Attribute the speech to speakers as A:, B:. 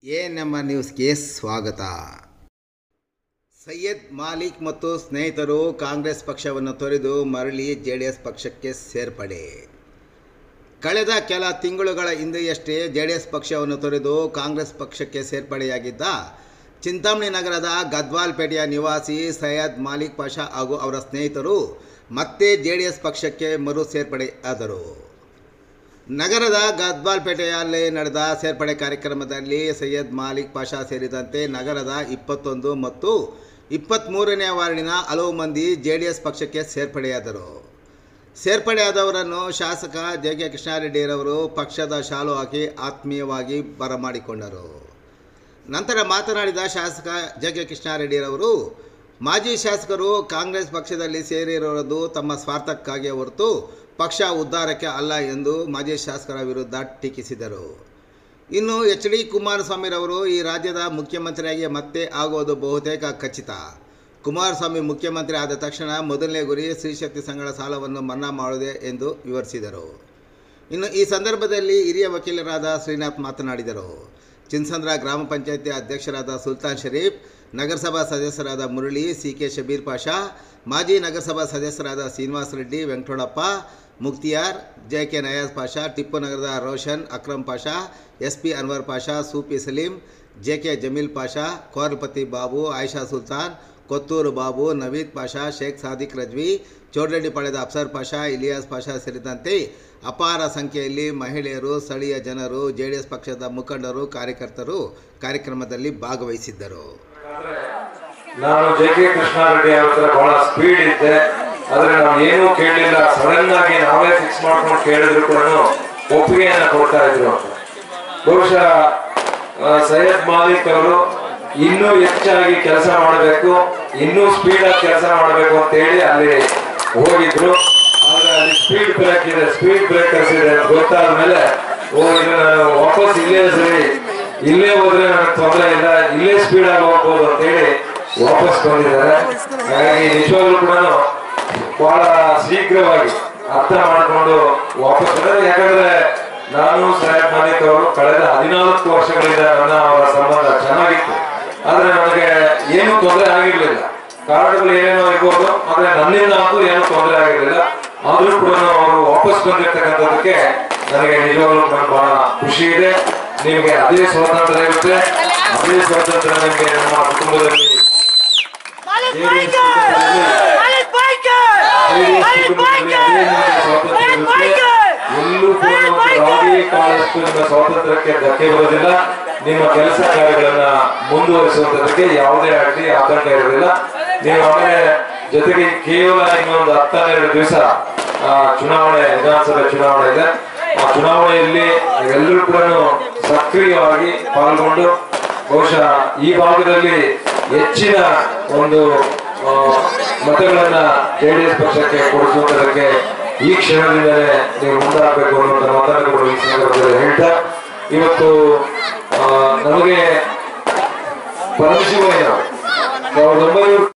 A: A ನಮ್ಮ ನ್ಯೂಸ್ಗೆ ಸ್ವಾಗತ ಸೈಯದ್ ಮಾಲಿಕ್ ಮತ್ತು ಸ್ನೇಹಿತರು ಕಾಂಗ್ರೆಸ್ ಪಕ್ಷವನ್ನು ತೊರೆದು ಮರಳಿ ಜೆ ಡಿ ಎಸ್ ಪಕ್ಷಕ್ಕೆ ಸೇರ್ಪಡೆ ಕಳೆದ ಕೆಲ ತಿಂಗಳುಗಳ ಹಿಂದೆಯಷ್ಟೇ ಜೆ ಡಿ ಎಸ್ ಪಕ್ಷವನ್ನು ತೊರೆದು ಕಾಂಗ್ರೆಸ್ ಪಕ್ಷಕ್ಕೆ ಸೇರ್ಪಡೆಯಾಗಿದ್ದ ಚಿಂತಾಮಣಿ ನಗರದ ಗದ್ವಾಲ್ಪೇಟೆಯ ನಿವಾಸಿ ಸೈಯದ್ ಮಾಲಿಕ್ ಪಾಷಾ ಹಾಗೂ ಅವರ ಸ್ನೇಹಿತರು ಮತ್ತೆ ಜೆ ಡಿ ಎಸ್ ಪಕ್ಷಕ್ಕೆ ಮರು ಸೇರ್ಪಡೆಯಾದರು ನಗರದ ಗದ್ವಾಲ್ಪೇಟೆಯಲ್ಲಿ ನಡೆದ ಸೇರ್ಪಡೆ ಕಾರ್ಯಕ್ರಮದಲ್ಲಿ ಸೈಯದ್ ಮಾಲಿಕ್ ಪಾಷಾ ಸೇರಿದಂತೆ ನಗರದ ಇಪ್ಪತ್ತೊಂದು ಮತ್ತು ಇಪ್ಪತ್ತ್ಮೂರನೇ ವಾರ್ಡಿನ ಹಲವು ಮಂದಿ ಜೆ ಡಿ ಎಸ್ ಪಕ್ಷಕ್ಕೆ ಸೇರ್ಪಡೆಯಾದರು ಸೇರ್ಪಡೆಯಾದವರನ್ನು ಶಾಸಕ ಜೆ ಕೆ ಕೃಷ್ಣಾರೆಡ್ಡಿರವರು ಪಕ್ಷದ ಶಾಲು ಹಾಕಿ ಆತ್ಮೀಯವಾಗಿ ಬರಮಾಡಿಕೊಂಡರು ನಂತರ ಮಾತನಾಡಿದ ಶಾಸಕ ಜೆ ಕೆ ಕೃಷ್ಣಾರೆಡ್ಡಿರವರು ಮಾಜಿ ಶಾಸಕರು ಕಾಂಗ್ರೆಸ್ ಪಕ್ಷದಲ್ಲಿ ಸೇರಿರುವುದು ತಮ್ಮ ಸ್ವಾರ್ಥಕ್ಕಾಗಿ ಹೊರತು ಪಕ್ಷ ಉದ್ಧಾರಕ್ಕೆ ಅಲ್ಲ ಎಂದು ಮಾಜಿ ಶಾಸಕರ ವಿರುದ್ಧ ಟೀಕಿಸಿದರು ಇನ್ನು ಎಚ್ ಡಿ ಕುಮಾರಸ್ವಾಮಿರವರು ಈ ರಾಜ್ಯದ ಮುಖ್ಯಮಂತ್ರಿಯಾಗಿ ಮತ್ತೆ ಆಗೋದು ಬಹುತೇಕ ಖಚಿತ ಕುಮಾರಸ್ವಾಮಿ ಮುಖ್ಯಮಂತ್ರಿ ಆದ ತಕ್ಷಣ ಮೊದಲನೇ ಗುರಿ ಸ್ತ್ರೀಶಕ್ತಿ ಸಂಘಗಳ ಸಾಲವನ್ನು ಮನ್ನಾ ಮಾಡುವುದೇ ಎಂದು ವಿವರಿಸಿದರು ಇನ್ನು ಈ ಸಂದರ್ಭದಲ್ಲಿ ಹಿರಿಯ ವಕೀಲರಾದ ಶ್ರೀನಾಥ್ ಮಾತನಾಡಿದರು ಚಿನ್ಸಂದ್ರ ಗ್ರಾಮ ಪಂಚಾಯತಿ ಅಧ್ಯಕ್ಷರಾದ ಸುಲ್ತಾನ್ ಶರೀಫ್ ನಗರಸಭಾ ಸದಸ್ಯರಾದ ಮುರಳಿ ಸಿ ಕೆ ಶಬೀರ್ ಪಾಷಾ ಮಾಜಿ ನಗರಸಭಾ ಸದಸ್ಯರಾದ ಶ್ರೀನಿವಾಸ ರೆಡ್ಡಿ ವೆಂಕಟೋಡಪ್ಪ ಮುಕ್ತಿಯಾರ್ ಜೆ ಕೆ ನಯಾಜ್ ಪಾಷಾ ಟಿಪ್ಪು ನಗರದ Roshan Akram Pasha S P Anwar Pasha Sufi Saleem J K Jameel Pasha Korpathi Babu Ayisha Sultan Kothur Babu Naveed Pasha Sheikh Sadiq Razvi ಚೌಡರೆಡ್ಡಿಪಾಳ್ಯದ ಅಫ್ಸರ್ ಪಾಷಾ ಇಲಿಯಾಸ್ ಪಾಷಾ ಸೇರಿದಂತೆ ಅಪಾರ ಸಂಖ್ಯೆಯಲ್ಲಿ ಮಹಿಳೆಯರು ಸ್ಥಳೀಯ ಜನರು ಜೆ ಡಿ ಎಸ್ ಪಕ್ಷದ ಮುಖಂಡರು ಕಾರ್ಯಕರ್ತರು ಕಾರ್ಯಕ್ರಮದಲ್ಲಿ ಭಾಗವಹಿಸಿದ್ದರು
B: ನಾನು ಜೆ ಕೆ ಕೃಷ್ಣಾರೆಡ್ಡಿ ಅವ್ರ ಹತ್ರ ಬಹಳ ಸ್ಪೀಡ್ ಇದ್ದೆ ಆದ್ರೆ ನಾವು ಏನೂ ಕೇಳಲಿಲ್ಲ ಸಡನ್ ಆಗಿ ನಾವೇ ಫಿಕ್ಸ್ ಮಾಡ್ಕೊಂಡು ಕೇಳಿದ್ರು ಕೂಡ ಒಪ್ಪಿಗೆಯನ್ನ ಕೊಡ್ತಾ ಇದ್ರು ಅಂತ ಬಹುಶಃ ಆ, ಸೈಯದ್ ಮಾಲಿಕ್ ಅವರು ಇನ್ನೂ ಹೆಚ್ಚಾಗಿ ಕೆಲಸ ಮಾಡಬೇಕು ಇನ್ನೂ ಸ್ಪೀಡ್ ಆಗಿ ಕೆಲಸ ಮಾಡಬೇಕು ಅಂತ ಹೇಳಿ ಅಲ್ಲಿ ಹೋಗಿದ್ರು ಆದ್ರೆ ಅಲ್ಲಿ ಸ್ಪೀಡ್ ಬ್ರೇಕ್ ಇದೆ ಸ್ಪೀಡ್ ಬ್ರೇಕರ್ಸ್ ಇದೆ ಅಂತ ಗೊತ್ತಾದ ಮೇಲೆ ಓ ಇದು ನಾನು ವಾಪಸ್ ಇಲ್ಲೇ ಸರಿ ಇಲ್ಲೇ ಹೋದ್ರೆ ನನಗೆ ತೊಂದರೆ ಇಲ್ಲ ಇಲ್ಲೇ ಸ್ಪೀಡ್ ಆಗಿ ಹೋಗ್ಬೋದು ಅಂತ ಹೇಳಿ ವಾಪಸ್ ಬಂದಿದ್ದಾರೆ ಹಾಗಾಗಿ ನಿಜವಾಗ್ಲೂ ಕೂಡ ಬಹಳ ಶೀಘ್ರವಾಗಿ ಅರ್ಥ ಮಾಡಿಕೊಂಡು ವಾಪಸ್ ಬಂದ್ರೆ ಯಾಕಂದ್ರೆ ನಾನು ಸಾಹೇಬ್ ಮಾಲಿಕ್ ಅವರು ಕಳೆದ ಹದಿನಾಲ್ಕು ವರ್ಷಗಳಿಂದ ನನ್ನ ಅವರ ಸಂಬಂಧ ಚೆನ್ನಾಗಿತ್ತು ಆದ್ರೆ ನನಗೆ ಏನು ತೊಂದರೆ ಆಗಿರ್ಲಿಲ್ಲ ಕಾರಣಗಳು ಏನೇನೋ ಇರ್ಬೋದು ಆದ್ರೆ ನನ್ನಿಂದ ಅಂತೂ ಏನು ತೊಂದರೆ ಆಗಿರ್ಲಿಲ್ಲ ಆದ್ರೂ ಕೂಡ ಅವರು ವಾಪಸ್ ಬಂದಿರ್ತಕ್ಕಂಥದಕ್ಕೆ ನನಗೆ ನಿಜವಾಗ್ಲೂ ಕೂಡ ಬಹಳ ಖುಷಿ ಇದೆ ನಿಮಗೆ ಅದೇ ಸ್ವಾತಂತ್ರ್ಯ ಇರುತ್ತೆ ಅದೇ ಸ್ವಾತಂತ್ರ್ಯ ನಿಮಗೆ ನಮ್ಮ ಕುಟುಂಬದಲ್ಲಿ
C: Malik
B: JDS
C: Biker!
B: ಕುಟುಂಬದಲ್ಲಿ
C: Malik Biker!
B: JDS
C: Malik
B: ಕುಟುಂಬದಲ್ಲಿ ಅದೇ ನಿಮಗೆ ಸ್ವಾತಂತ್ರ್ಯ
C: Biker!
B: ಇರುತ್ತೆ. ಎಲ್ಲೂ ಕೂಡ ಒಂದು ಯಾವುದೇ ಕಾರಣಕ್ಕೂ ನಿಮ್ಮ ಸ್ವಾತಂತ್ರ್ಯಕ್ಕೆ ಧಕ್ಕೆ ಬರೋದಿಲ್ಲ ನಿಮ್ಮ ಕೆಲಸ ಕಾರ್ಯಗಳನ್ನ ಮುಂದುವರಿಸುವಂತದಕ್ಕೆ ಯಾವುದೇ ಅಡ್ಡಿ ಆತಂಕ ಇರೋದಿಲ್ಲ ನೀವು ಆಮೇಲೆ ಜೊತೆಗೆ ಕೇವಲ ಇನ್ನೊಂದು ಹತ್ತೆರಡು ದಿವಸ ಚುನಾವಣೆ ವಿಧಾನಸಭೆ ಚುನಾವಣೆ ಇದೆ ಆ ಚುನಾವಣೆಯಲ್ಲಿ ಎಲ್ಲರೂ ಕೂಡ ಸಕ್ರಿಯವಾಗಿ ಪಾಲ್ಗೊಂಡು ಬಹುಶಃ ಈ ಭಾಗದಲ್ಲಿ ಹೆಚ್ಚಿನ ಒಂದು ಆ, ಮತಗಳನ್ನ ಜೆಡಿಎಸ್ ಪಕ್ಷಕ್ಕೆ ಕೊಡಿಸುವುದಕ್ಕೆ ಈ ಕ್ಷಣದಿಂದಲೇ ನೀವು ಮುಂದಾಗಬೇಕು ಅನ್ನುವಂಥ ಮಾತನ್ನು ಕೂಡ ಈ ಸಂದರ್ಭದಲ್ಲಿ ಹೇಳ್ತಾ ಇವತ್ತು ಆ, ನಮಗೆ ಪರಮಶಿವಯ್ಯ ಸಾವಿರದ ಒಂಬೈನೂರ